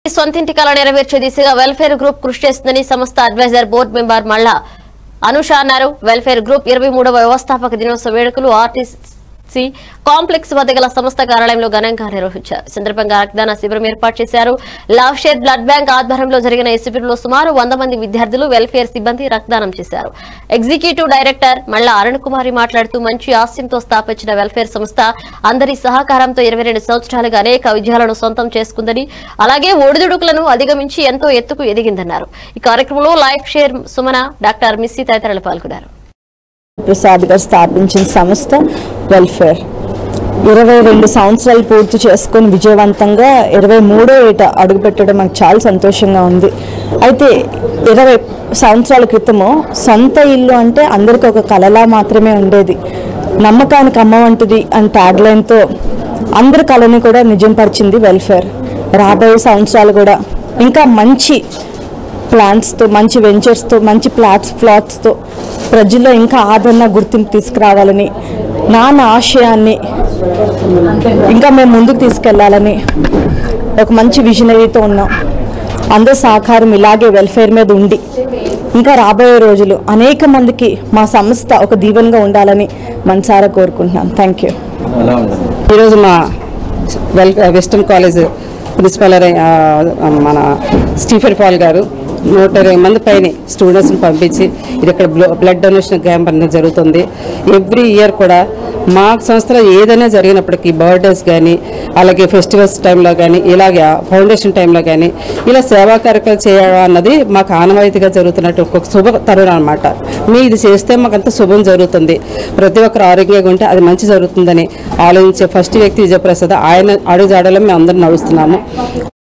సొంతింటి కళ నెరవేర్చే దిశగా వెల్ఫేర్ గ్రూప్ కృషి చేస్తుందని సంస్థ అడ్వైజర్ బోర్డు మెంబర్ మల్లా అనుష అన్నారు వెల్ఫేర్ గ్రూప్ ఇరవై మూడవ వ్యవస్థాపక దినోత్సవ వేడుకలు ఆర్టీసీ కాంప్లెక్స్ వద్ద గల సంస్థ కార్యాలయంలో ఘనంగా నిర్వహించారు ఈ సందర్భంగా రక్తదాన శిబిరం ఏర్పాటు చేశారు లవ్ షేర్ బ్లడ్ బ్యాంక్ ఆధ్వర్యంలో జరిగిన ఈ శిబిరంలో సుమారు వంద మంది విద్యార్థులు వెల్ఫేర్ సిబ్బంది రక్తదానం చేశారు ఎగ్జిక్యూటివ్ డైరెక్టర్ మల్లా అరుణ్ కుమారి మాట్లాడుతూ మంచి ఆశయంతో స్థాపించిన వెల్ఫేర్ సంస్థ అందరి సహకారంతో ఇరవై రెండు సంవత్సరాలుగా అనేక విజయాలను సొంతం చేసుకుందని అలాగే ఒడిదుడుకులను అధిగమించి ఎంతో ఎత్తుకు ఎదిగిందన్నారు ఈ కార్యక్రమంలో లైఫ్ షేర్ సుమన డాక్టర్ మిస్సి తదితరులు పాల్గొన్నారు ప్రసాద్ గారు స్థాపించిన సంస్థ వెల్ఫేర్ ఇరవై రెండు సంవత్సరాలు పూర్తి చేసుకొని విజయవంతంగా ఇరవై మూడో ఏట అడుగుపెట్టడం మాకు చాలా సంతోషంగా ఉంది అయితే ఇరవై సంవత్సరాల క్రితము సొంత ఇల్లు అంటే అందరికీ ఒక కలలా మాత్రమే ఉండేది నమ్మకానికి అమ్మ వంటిది అని ట్యాగ్లైన్తో అందరి కళని కూడా నిజంపరిచింది వెల్ఫేర్ రాబోయే సంవత్సరాలు కూడా ఇంకా మంచి ప్లాన్స్తో మంచి వెంచర్స్తో మంచి ప్లాట్స్ ఫ్లాట్స్తో ప్రజల్లో ఇంకా ఆదరణ గుర్తింపు తీసుకురావాలని నాన్న ఆశయాన్ని ఇంకా మేము ముందుకు తీసుకెళ్లాలని ఒక మంచి విజనరీతో ఉన్నాం అందరి సహకారం ఇలాగే వెల్ఫేర్ మీద ఉండి ఇంకా రాబోయే రోజులు అనేక మందికి మా సంస్థ ఒక దీవెనగా ఉండాలని మనసారా కోరుకుంటున్నాను థ్యాంక్ యూ ఈరోజు మా వెల్ వెస్టర్న్ కాలేజ్ ప్రిన్సిపల్ అయిన, ఆ, మన స్టీఫెన్ పాల్ గారు నూట ఇరవై మంది పైన స్టూడెంట్స్ని పంపించి ఇది ఇక్కడ బ్ల- బ్లడ్ డొనేషన్ క్యాంప్ అనేది జరుగుతుంది ఎవ్రీ ఇయర్ కూడా మా సంస్థలో ఏదైనా జరిగినప్పటికీ బర్త్డేస్ కానీ అలాగే ఫెస్టివల్స్ టైంలో కానీ ఇలాగే ఫౌండేషన్ టైంలో కానీ ఇలా సేవా కార్యక్రమాలు చేయడం అన్నది మాకు ఆనవాయితీగా జరుగుతున్నట్టు ఒక శుభ తరుణం అనమాట మీ ఇది చేస్తే మాకు అంత శుభం జరుగుతుంది ప్రతి ఒక్కరు ఆరోగ్యంగా ఉంటే అది మంచి జరుగుతుందని ఆలోచించే ఫస్ట్ వ్యక్తి విజయప్రసాద్ ఆయన అడుగుజాడలో మేము అందరం నడుస్తున్నాము